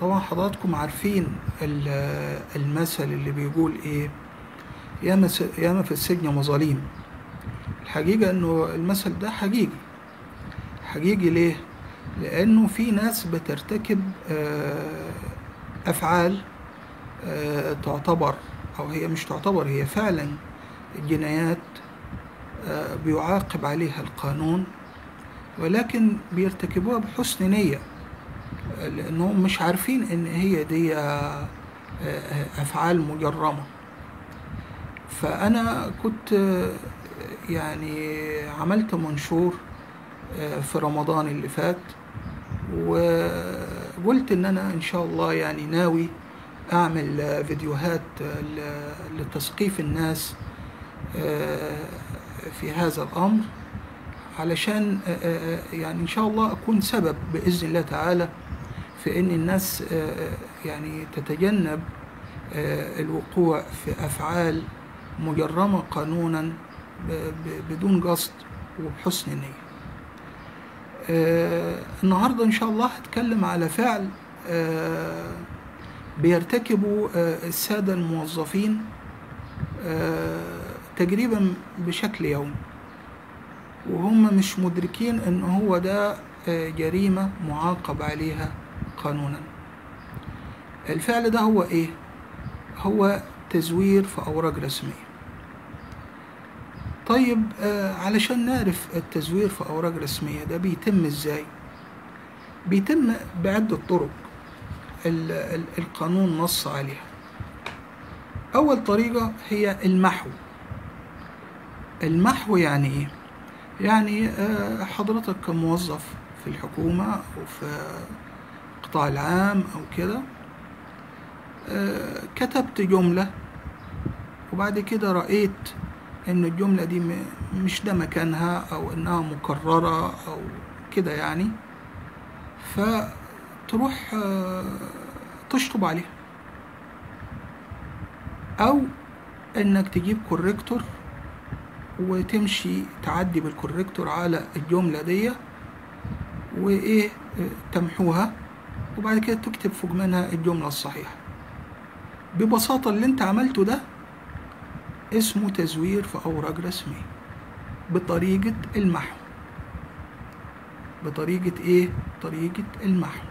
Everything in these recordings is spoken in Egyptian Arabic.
طبعا حضراتكم عارفين ال- المثل اللي بيقول ايه ياما س- ياما في السجن مظاليم الحقيقة انه المثل ده حقيقي حقيقي ليه لانه في ناس بترتكب آه، افعال آه، تعتبر او هي مش تعتبر هي فعلا جنايات آه، بيعاقب عليها القانون ولكن بيرتكبوها بحسن نية لأنهم مش عارفين إن هي دي آه، آه، أفعال مجرمة فأنا كنت آه، يعني عملت منشور آه، في رمضان اللي فات وقلت إن أنا إن شاء الله يعني ناوي أعمل آه، فيديوهات آه، ل- لتثقيف الناس آه، في هذا الأمر علشان آه، آه، آه، يعني إن شاء الله أكون سبب بإذن الله تعالى في إن الناس آه، آه، يعني تتجنب آه، الوقوع في أفعال مجرمة قانونا ب- ب- بدون قصد وبحسن نية آه، النهاردة إن شاء الله هتكلم على فعل آه، بيرتكبه آه، السادة الموظفين آه، تقريبا بشكل يومي وهم مش مدركين ان هو ده آه، جريمة معاقب عليها قانونا الفعل ده هو ايه هو تزوير في اوراق رسمية طيب آه، علشان نعرف التزوير في اوراق رسمية ده بيتم ازاي بيتم بعدة طرق ال- ال- القانون نص عليها اول طريقة هي المحو المحو يعني ايه يعني آه، حضرتك كموظف في الحكومة أو في القطاع العام أو كده آه، كتبت جملة وبعد كده رأيت إن الجملة دي م- مش ده مكانها أو إنها مكررة أو كده يعني فتروح آه، تشطب عليها أو إنك تجيب كوريكتور وتمشي تعدي بالكوريكتور على الجملة دي وإيه آه، تمحوها وبعد كده تكتب فوق منها الجملة الصحيحة ببساطة اللي انت عملته ده اسمه تزوير في أوراق رسمية بطريقة المحو بطريقة ايه؟ طريقة المحو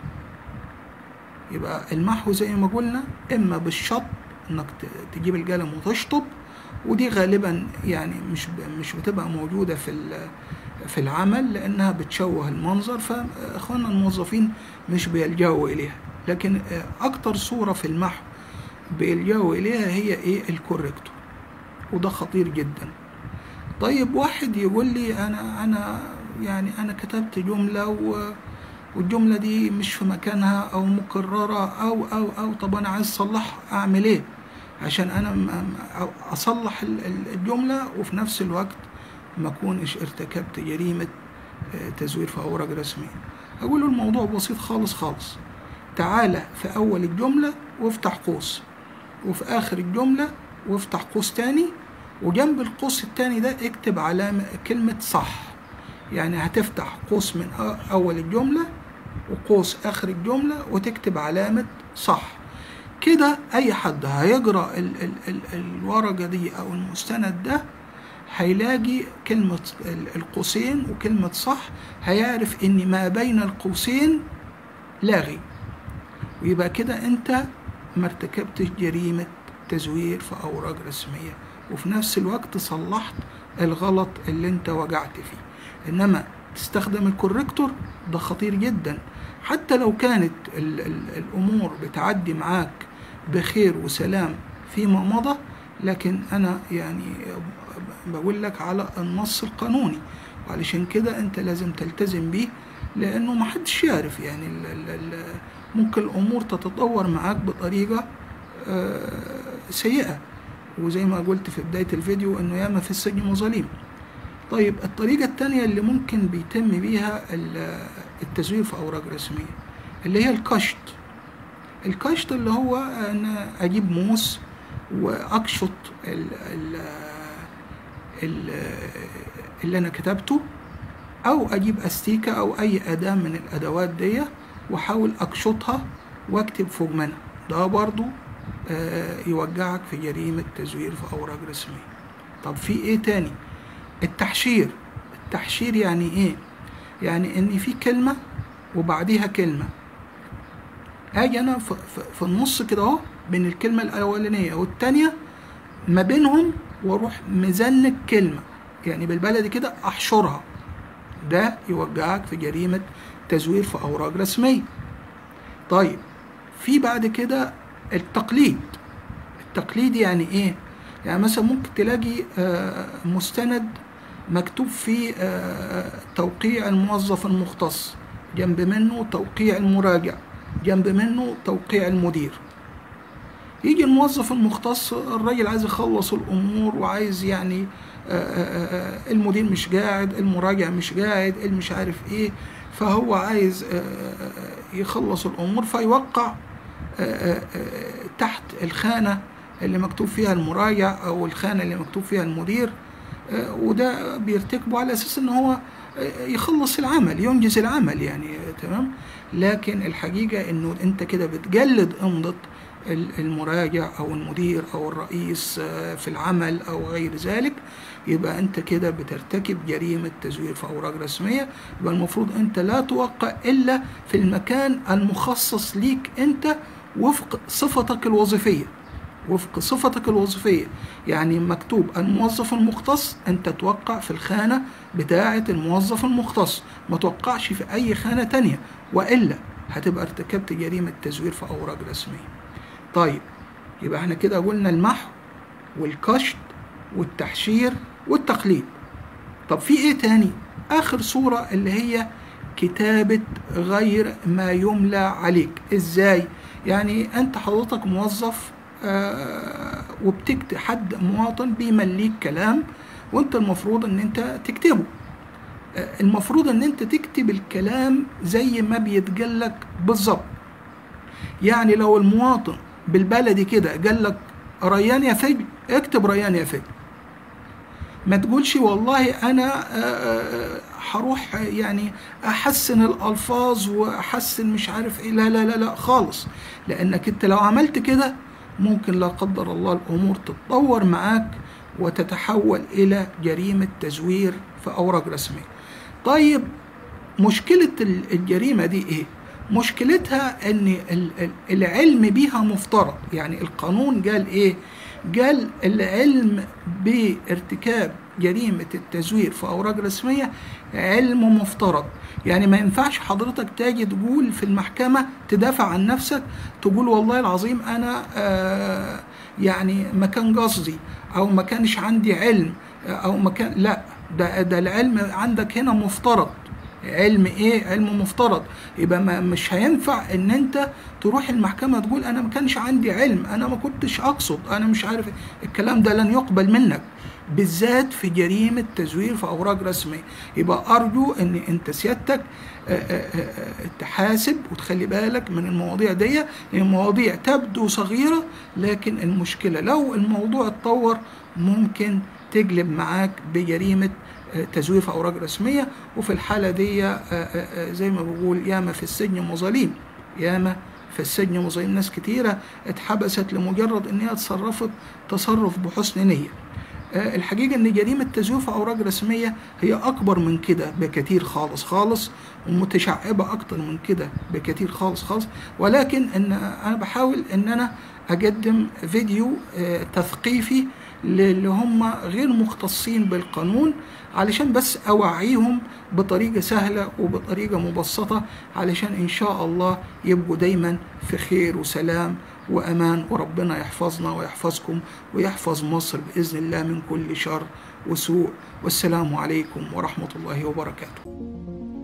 يبقى المحو زي ما قلنا اما بالشط انك ت- تجيب القلم وتشطب ودي غالبا يعني مش ب- مش بتبقى موجودة في ال- في العمل لانها بتشوه المنظر فاخواننا الموظفين مش بيلجأوا اليها لكن آه، اكتر صورة في المحو بيلجأوا اليها هي ايه الكوريكتور وده خطير جدا طيب واحد يقول لي انا انا يعني انا كتبت جملة و والجملة دي مش في مكانها او مكررة او او او طب انا عايز اصلحها اعمل ايه عشان انا م- م- اصلح ال- ال- الجملة وفي نفس الوقت ما اكونش ارتكبت جريمة آه، تزوير في اوراق رسمية اقول له الموضوع بسيط خالص خالص تعالى في اول الجملة وافتح قوس وفي اخر الجملة وافتح قوس تاني وجنب القوس التاني ده اكتب علامة كلمة صح يعني هتفتح قوس من أ- أول الجملة وقوس آخر الجملة وتكتب علامة صح كده أي حد هيقرأ ال ال ال الورقة دي أو المستند ده هيلاقي كلمة ال- القوسين وكلمة صح هيعرف إن ما بين القوسين لاغي ويبقى كده أنت ما ارتكبتش جريمة تزوير في أوراق رسمية وفي نفس الوقت صلحت الغلط اللي أنت وقعت فيه إنما تستخدم الكوريكتور ده خطير جدا حتى لو كانت ال ال الأمور بتعدي معاك بخير وسلام فيما مضى لكن أنا يعني بقول لك على النص القانوني وعلشان كده أنت لازم تلتزم بيه لأنه محدش يعرف يعني ال ال ال ممكن الأمور تتطور معاك بطريقة آه، سيئة وزي ما قلت في بداية الفيديو إنه ياما في السجن مظاليم طيب الطريقة التانية اللي ممكن بيتم بيها ال- التزوير في أوراق رسمية اللي هي الكشط الكشط اللي هو أنا أجيب موس وأكشط ال ال ال اللي أنا كتبته أو أجيب أستيكة أو أي أداة من الأدوات دي وأحاول أكشطها واكتب فوق منها ده برضو آه، يوجعك في جريمة تزوير في أوراق رسمية طب في ايه تاني التحشير التحشير يعني ايه يعني ان في كلمة وبعديها كلمة اجي انا في, في, في النص كده اهو بين الكلمة الاولانية والتانية ما بينهم واروح مزنك كلمة يعني بالبلدي كده احشرها ده يوجعك في جريمة تزوير في اوراق رسمية طيب في بعد كده التقليد التقليد يعني ايه يعني مثلا ممكن تلاقي آه، مستند مكتوب فيه آه، توقيع الموظف المختص جنب منه توقيع المراجع جنب منه توقيع المدير يجي الموظف المختص الراجل عايز يخلص الامور وعايز يعني آه، آه، آه، المدير مش قاعد المراجع مش قاعد المش عارف ايه فهو عايز آه، آه، يخلص الامور فيوقع آه، آه، آه، تحت الخانه اللي مكتوب فيها المراجع او الخانه اللي مكتوب فيها المدير آه، وده بيرتكبه على اساس ان هو آه، يخلص العمل ينجز العمل يعني آه، تمام لكن الحقيقه انه انت كده بتجلد امضه ال- المراجع او المدير او الرئيس آه، في العمل او غير ذلك يبقى انت كده بترتكب جريمه تزوير في اوراق رسميه يبقى المفروض انت لا توقع الا في المكان المخصص ليك انت وفق صفتك الوظيفيه وفق صفتك الوظيفية يعني مكتوب الموظف المختص أنت توقع في الخانة بتاعة الموظف المختص ما توقعش في أي خانة تانية وإلا هتبقى ارتكبت جريمة تزوير في أوراق رسمية طيب يبقى احنا كده قلنا المحو والكشط والتحشير والتقليد طب في ايه تاني اخر صورة اللي هي كتابة غير ما يملى عليك ازاي يعني انت حضرتك موظف آه وبتكتب حد مواطن بيمليك كلام وانت المفروض ان انت تكتبه آه المفروض ان انت تكتب الكلام زي ما بيتقالك بالظبط يعني لو المواطن بالبلدي كده قال لك ريان يا فجل اكتب ريان يا فجل ما تقولش والله انا هروح يعني احسن الالفاظ واحسن مش عارف ايه لا لا لا لا خالص لانك انت لو عملت كده ممكن لا قدر الله الامور تتطور معاك وتتحول الى جريمه تزوير في اوراق رسميه طيب مشكله الجريمه دي ايه مشكلتها ان العلم بيها مفترض يعني القانون قال ايه قال العلم بارتكاب جريمة التزوير في أوراق رسمية علم مفترض يعني ما ينفعش حضرتك تاجي تقول في المحكمة تدافع عن نفسك تقول والله العظيم أنا آه يعني ما كان قصدي أو ما كانش عندي علم أو ما كان لا ده, ده العلم عندك هنا مفترض علم ايه علم مفترض يبقى ما مش هينفع ان انت تروح المحكمه تقول انا ما كانش عندي علم انا ما كنتش اقصد انا مش عارف الكلام ده لن يقبل منك بالذات في جريمه تزوير في اوراق رسميه يبقى ارجو ان انت سيادتك تحاسب وتخلي بالك من المواضيع دي المواضيع تبدو صغيره لكن المشكله لو الموضوع اتطور ممكن تجلب معاك بجريمه تزوير في اوراق رسميه وفي الحاله دي زي ما بقول ياما في السجن مظاليم ياما في السجن مظاليم ناس كتيره اتحبست لمجرد ان هي تصرفت تصرف بحسن نيه الحقيقه ان جريمه تزوير في اوراق رسميه هي اكبر من كده بكتير خالص خالص ومتشعبه اكتر من كده بكتير خالص خالص ولكن ان انا بحاول ان انا اقدم فيديو تثقيفي اللي هم غير مختصين بالقانون علشان بس اوعيهم بطريقه سهله وبطريقه مبسطه علشان ان شاء الله يبقوا دايما في خير وسلام وامان وربنا يحفظنا ويحفظكم ويحفظ مصر باذن الله من كل شر وسوء والسلام عليكم ورحمه الله وبركاته